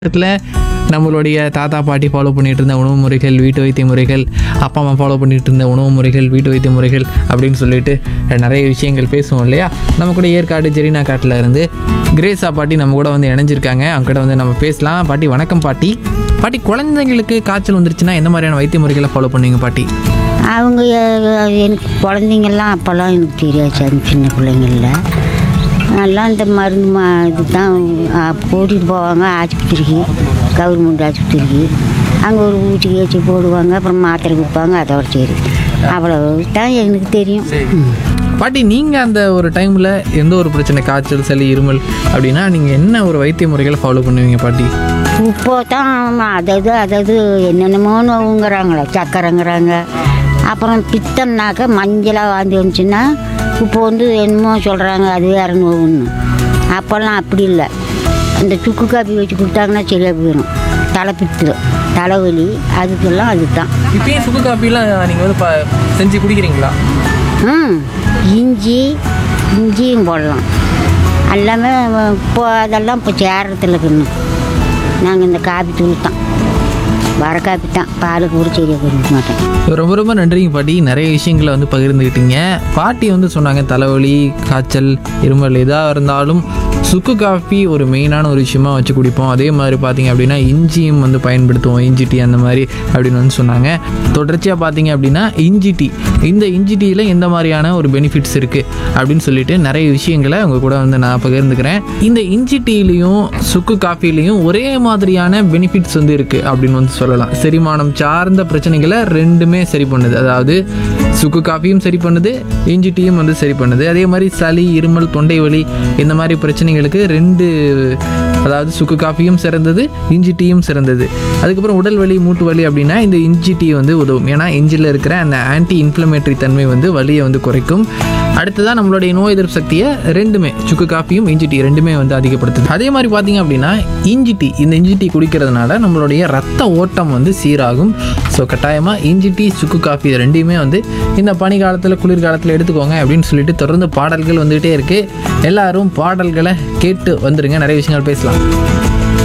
இடத்துல நம்மளுடைய தாத்தா பாட்டி ஃபாலோ பண்ணிட்டு இருந்த உணவு முறைகள் வீட்டு வைத்திய முறைகள் அப்பா அம்மா ஃபாலோ பண்ணிட்டு இருந்த உணவு முறைகள் வீட்டு வைத்திய முறைகள் அப்படின்னு சொல்லிட்டு நிறைய விஷயங்கள் பேசுவோம் இல்லையா நம்ம கூட ஏற்காடு ஜெரினா காட்டில் இருந்து கிரேஸா பாட்டி நம்ம கூட வந்து இணைஞ்சிருக்காங்க அவங்க கூட வந்து நம்ம பேசலாம் பாட்டி வணக்கம் பாட்டி பாட்டி குழந்தைங்களுக்கு காய்ச்சல் வந்துருச்சுன்னா எந்த மாதிரியான வைத்திய முறைகளை ஃபாலோ பண்ணுவீங்க பாட்டி அவங்க அஹ், எனக்கு குழந்தைங்கள்லாம் அப்போல்லாம் எனக்கு தெரியாது சார் சின்ன பிள்ளைங்கள நல்லா இந்த மருந்து மா இதுதான் அஹ், கூட்டிகிட்டு போவாங்க ஆஸ்பத்திரிக்கு கவர்மெண்ட் ஆஸ்பத்திரிக்கு அங்கே ஒரு ஊட்டி ஏற்றி போடுவாங்க அப்புறம் மாத்திரை கொடுப்பாங்க அதோட சரி அவ்வளவு தான் எனக்கு தெரியும் ம். பாட்டி நீங்கள் அந்த ஒரு டைமில் எந்த ஒரு பிரச்சனை காய்ச்சல் சளி இருமல் அப்படின்னா நீங்கள் என்ன ஒரு வைத்திய முறைகளை ஃபாலோ பண்ணுவீங்க பாட்டி இப்போ தான் அதாவது அதாவது என்னென்னமோ நோவுங்கிறாங்களே சக்கரைங்கிறாங்க அப்புறம் பித்தம்னாக்க மஞ்சளாக வாந்தி வந்துச்சுன்னா இப்போ வந்து என்னமோ சொல்கிறாங்க அது வேறு நோவுன்னு அப்போல்லாம் அப்படி இல்லை இந்த சுக்கு காப்பி வச்சு கொடுத்தாங்கன்னா சரியாக போயிடும் தலை பித்து தலைவலி அதுக்கெல்லாம் அதுதான் இப்பயும் சுக்கு காப்பிலாம் நீங்கள் வந்து ப- செஞ்சு குடிக்கிறீங்களா ம் இஞ்சி இஞ்சியும் போடலாம் எல்லாமே இப்போ அதெல்லாம் இப்போ சேரத்தில் இருக்குன்னு நாங்கள் இந்த காப்பி தூள் தான் வர காப்பி தான் பாலுக்கு கூட சரியாக கொடுக்க மாட்டேன் ரொம்ப ரொம்ப நன்றிங்க பாட்டி நிறைய விஷயங்களை வந்து பகிர்ந்துக்கிட்டீங்க பாட்டி வந்து சொன்னாங்க தலைவலி காய்ச்சல் இருமல் எதாக இருந்தாலும் சுக்கு காஃபி ஒரு மெயினான ஒரு விஷயமா வச்சு குடிப்போம் அதே மாதிரி பார்த்தீங்க அப்படின்னா இஞ்சியும் வந்து பயன்படுத்துவோம் இஞ்சி டீ அந்த மாதிரி அப்படின்னு வந்து சொன்னாங்க தொடர்ச்சியாக பார்த்தீங்க அப்படின்னா இஞ்சி டீ இந்த இஞ்சி டீயில் எந்த மாதிரியான ஒரு பெனிஃபிட்ஸ் இருக்குது அப்படின்னு சொல்லிட்டு நிறைய விஷயங்களை உங்க கூட வந்து நான் பகிர்ந்துக்கிறேன் இந்த இஞ்சி டீலையும் சுக்கு காஃபிலையும் ஒரே மாதிரியான பெனிஃபிட்ஸ் வந்து இருக்குது அப்படின்னு வந்து சொல்லலாம் செரிமானம் சார்ந்த பிரச்சனைகளை ரெண்டுமே சரி பண்ணுது அதாவது சுக்கு காஃபியும் சரி பண்ணுது இஞ்சி டீயும் வந்து சரி பண்ணுது அதே மாதிரி சளி இருமல் தொண்டை வலி இந்த மாதிரி பிரச்சனைகளுக்கு ரெண்டு அதாவது சுக்கு காஃபியும் சிறந்தது இஞ்சி டீயும் சிறந்தது அதுக்கப்புறம் உடல் வலி மூட்டு வலி அப்படின்னா இந்த இஞ்சி டீ வந்து உதவும் ஏன்னா இஞ்சியில் இருக்கிற அந்த ஆன்டி இன்ஃப்ளமேட்டரி தன்மை வந்து வலியை வந்து குறைக்கும் அடுத்ததான் நம்மளுடைய நோய் எதிர்ப்பு சக்தியை ரெண்டுமே சுக்கு காஃபியும் இஞ்சி டீ ரெண்டுமே வந்து அதிகப்படுத்துது அதே மாதிரி பார்த்தீங்க அப்படின்னா இஞ்சி டீ இந்த இஞ்சி டீ குடிக்கிறதுனால நம்மளுடைய ரத்த ஓட்டம் வந்து சீராகும் ஸோ கட்டாயமாக இஞ்சி டீ சுக்கு காஃபி இது ரெண்டையுமே வந்து இந்த பனி காலத்தில் குளிர்காலத்தில் எடுத்துக்கோங்க அப்படின்னு சொல்லிட்டு தொடர்ந்து பாடல்கள் வந்துகிட்டே இருக்குது எல்லாரும் பாடல்களை கேட்டு வந்துடுங்க நிறைய விஷயங்கள் பேசலாம்